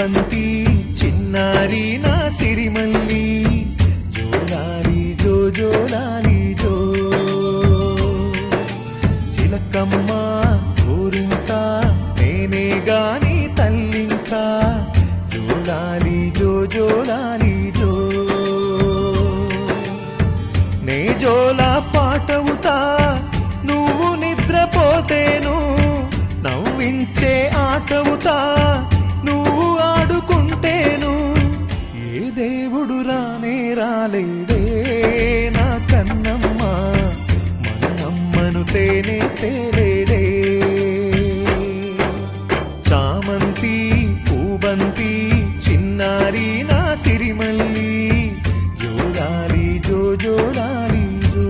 పూబంతి చిన్నారి నా సిరిమల్లి జోలాలి జో జోలాలి జో చిలకమ్మ ఊరింకా నేనే గాని తల్లింకా జోలాలి జో జోలాలి జో నే జోలా పాటవుతా నువ్వు నిద్రపోతేను నవ్వించే ఆటవుతా నువ్వు ఆడుకుంటేను ఏ దేవుడు రానే రాలేడే నా కన్నమ్మ మన అమ్మను తేనే తేలేడే చామంతి పూబంతి చిన్నారి నా సిరిమల్లి జోలాలి జో జోలాలి జో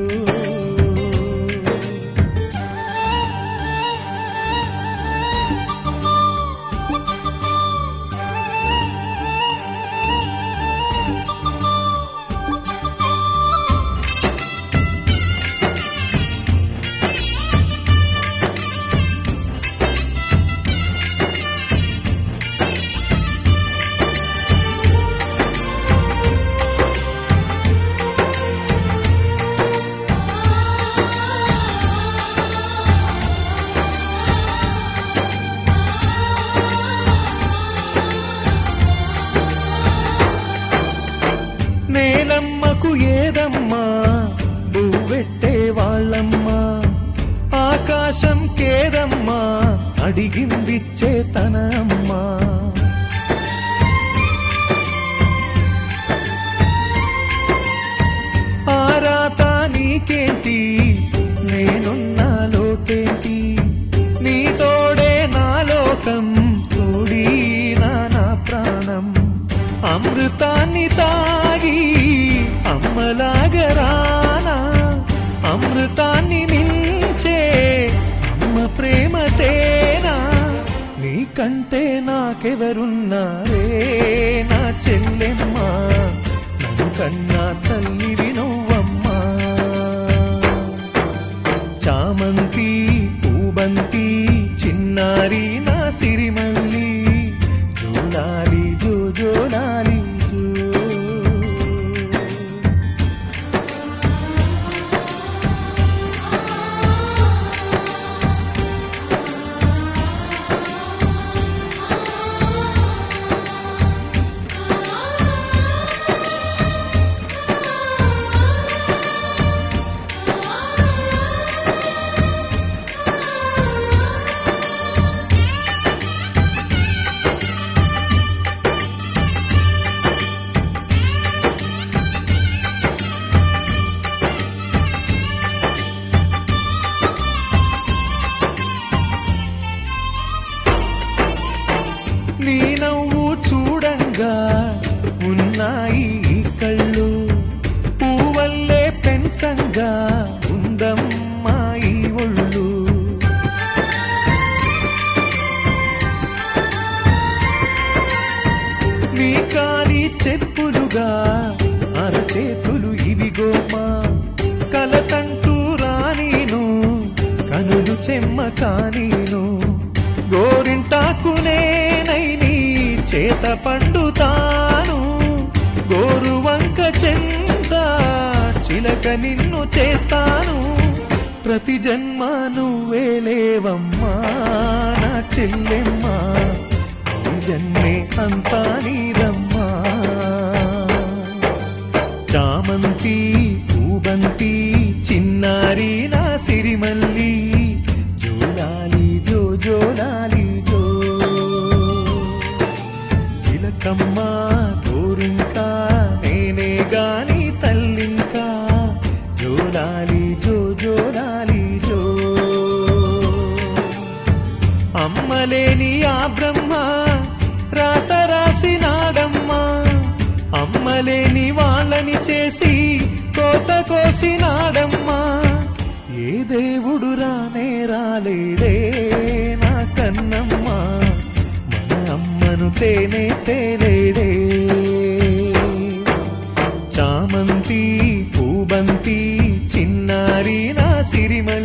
నేలమ్మకు ఏదమ్మా నువ్వెట్టే వాళ్ళమ్మా ఆకాశం కేదమ్మా అడిగిందిచ్చే తన అమ్మా ఆరాత నీకేంటి నేనున్నా లోటేంటి నీ తోడే నా లోకం తోడి నా నా ప్రాణం అమృతాన్ని తాగి అమ్మలాగరానా అమృతాన్ని మించే అమ్మ ప్రేమ తేనా నీకంటే నాకెవరున్నారే నా చెల్లెమ్మ నన్ను కన్నా తల్లివి నువ్వమ్మా చామంతి పూబంతి చిన్నారి నా సిరిమల్లి జోలాలి జో జోలాలి జో నీ నవ్వు చూడంగా ఉన్నాయి ఈ కళ్ళు పూవల్లే పెంచంగా ఉందమ్మా ఈ ఒళ్ళు నీ కాలి చెప్పులుగా అరచేతులు ఇవిగోమా కలతంటూ రానీను కనులు చెమ్మ కానీను గోరింటాకునేనై నీ చేత పండుతాను గోరువంక చెంద చిలక నిన్ను చేస్తాను ప్రతి జన్మ నువ్వేలేవమ్మా నా చెల్లెమ్మా ఈ జన్మే అంతా నీదమ్మా చామంతి పూబంతి చిన్నారి నా సిరిమల్లి జోలాలి జో జోలాలి జో చిలకమ్మ గోరింకా నేనే గాని తల్లింకా జోలాలి జో జోలాలి జో అమ్మలేని ఆ బ్రహ్మ రాత రాసినాడమ్మా అమ్మలేని వాళ్ళని చేసి కోత కోసినాడమ్మా ఏ దేవుడు రానే రాలేడే నా కన్నమ్మా మన అమ్మను తేనే తేలేడే చామంతి పూబంతి చిన్నారి నా సిరిమల్లి